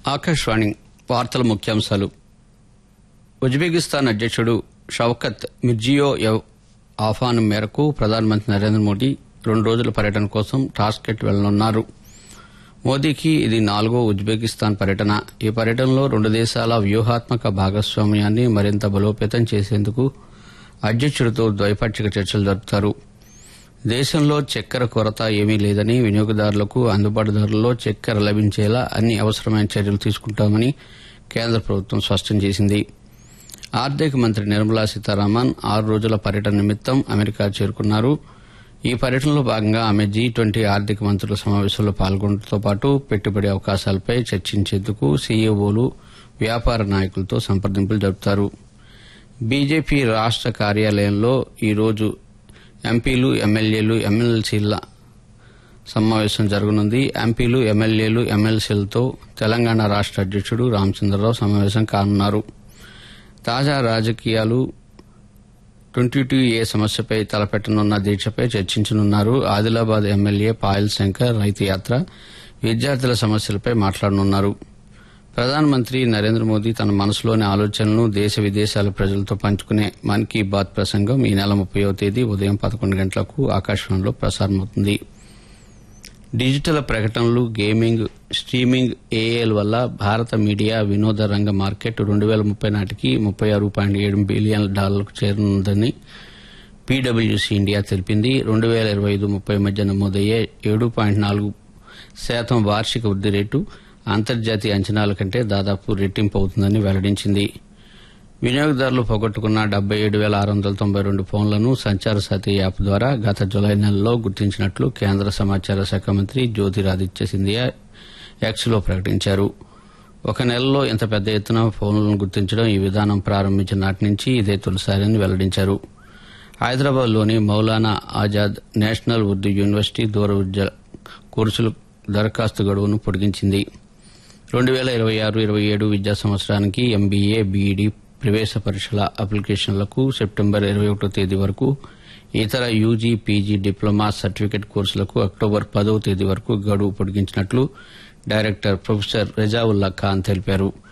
ఆకాశవాణి వార్తల ముఖ్యాంశాలు ఉజ్బెకిస్తాన్ అధ్యక్షుడు షౌకత్ మిర్జియోయవ్ ఆహ్వానం మేరకు ప్రధానమంత్రి నరేంద్ర మోదీ రెండు రోజుల పర్యటన కోసం టాస్కెట్ వెళ్లనున్నారు మోదీకి ఇది నాలుగో ఉజ్బెకిస్తాన్ పర్యటన ఈ పర్యటనలో రెండు దేశాల వ్యూహాత్మక భాగస్వామ్యాన్ని మరింత బలోపేతం చేసేందుకు అధ్యక్షుడితో ద్వైపాక్షిక చర్చలు జరుపుతారు దేశంలో చక్కెర కొరత ఏమీ లేదని వినియోగదారులకు అందుబాటు ధరల్లో చక్కెర లభించేలా అన్ని అవసరమైన చర్యలు తీసుకుంటామని కేంద్ర ప్రభుత్వం స్పష్టం చేసింది ఆర్థిక మంత్రి నిర్మలా సీతారామన్ ఆరు రోజుల పర్యటన నిమిత్తం అమెరికా చేరుకున్నారు ఈ పర్యటనలో భాగంగా ఆమె జీ ట్వంటీ ఆర్థిక మంత్రుల సమావేశంలో పాల్గొనడంతో పాటు పెట్టుబడి అవకాశాలపై చర్చించేందుకు సీఈఓలు వ్యాపార నాయకులతో సంప్రదింపులు జరుపుతారు బీజేపీ రాష్ట కార్యాలయంలో ఈరోజు ఎంపీలు ఎమ్మెల్యేలు ఎమ్మెల్సీల సమావేశం జరగనుంది ఎంపీలు ఎమ్మెల్యేలు ఎమ్మెల్సీలతో తెలంగాణ రాష్ట అధ్యక్షుడు రామచంద్రరావు సమావేశం కానున్నారు తాజా రాజకీయాలు ట్వంటీ టూ ఏ సమస్యపై తలపెట్టనున్న దీక్షపై చర్చించనున్నారు ఆదిలాబాద్ ఎమ్మెల్యే పాయల్ శంకర్ రైతు యాత్ర విద్యార్థుల సమస్యలపై మాట్లాడనున్నారు ప్రధానమంత్రి నరేంద్ర మోదీ తన మనసులోని ఆలోచనలను దేశ విదేశాల ప్రజలతో పంచుకునే మన్ కీ బాత్ ప్రసంగం ఈ నెల ముప్పయో తేదీ ఉదయం పదకొండు గంటలకు ఆకాశవాణిలో ప్రసారమవుతుంది డిజిటల్ ప్రకటనలు గేమింగ్ స్ట్రీమింగ్ ఏఏల వల్ల భారత మీడియా వినోద రంగ మార్కెట్ రెండు వేల ముప్పై నాటికి ముప్పై ఆరు పాయింట్ ఏడు బిలియన్ డాలర్లకు చేరనుందని పీడబ్ల్యూసీ ఇండియా తెలిపింది రెండు వేల ఇరవై ఐదు ముప్పై మధ్య నమోదయ్యే ఏడు పాయింట్ నాలుగు శాతం వార్షిక వృద్ది రేటు అంతర్జాతీయ అంచనాల కంటే దాదాపు రెట్టింపు అవుతుందని వెల్లడించింది వినియోగదారులు పోగొట్టుకున్న డెబ్బై ఏడు వేల ఆరు వందల తొంభై రెండు ఫోన్లను సంచార సాతి యాప్ ద్వారా గత జులై నెలలో గుర్తించినట్లు కేంద్ర సమాచార శాఖ మంత్రి జ్యోతిరాదిత్య సింధియా ఎక్స్లో ప్రకటించారు ఒక నెలలో ఇంత పెద్ద ఎత్తున ఫోన్లను గుర్తించడం ఈ విధానం ప్రారంభించిన నాటి నుంచి ఇదే తొలిసారని వెల్లడించారు హైదరాబాద్లోని మౌలానా ఆజాద్ నేషనల్ ఉర్దూ యూనివర్సిటీ దూర విద్య కోర్సులు దరఖాస్తు గడువును పొడిగించింది రెండు వేల ఇరవై ఆరు ఇరవై ఏడు విద్యా సంవత్సరానికి ఎంబీఏ బీఈడీ ప్రవేశ పరీక్షల అప్లికేషన్లకు సెప్టెంబర్ ఇరవై ఒకటో తేదీ వరకు ఇతర యూజీ పీజీ డిప్లొమా సర్టిఫికెట్ కోర్సులకు అక్టోబర్ పదవ తేదీ వరకు గడువు పొడిగించినట్లు డైరెక్టర్ ప్రొఫెసర్ రెజావుల్లా ఖాన్ తెలిపారు